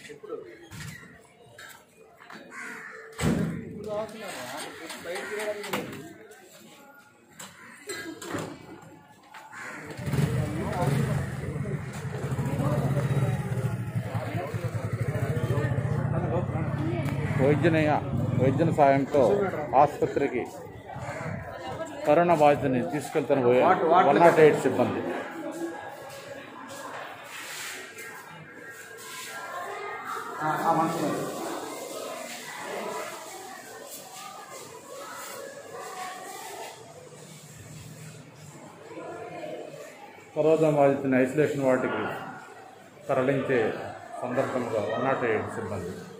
వైద్యుని వైద్యుని సాయంతో ఆసుపత్రికి కరోనా బాధితుని తీసుకెళ్తున్న వన్ నాట్ ఎయిట్ సిబ్బంది కరోనా బాధితుని ఐసోలేషన్ వాటికి తరలించే సందర్భంగా వన్ నాట్ ఎయిట్ సిబ్బంది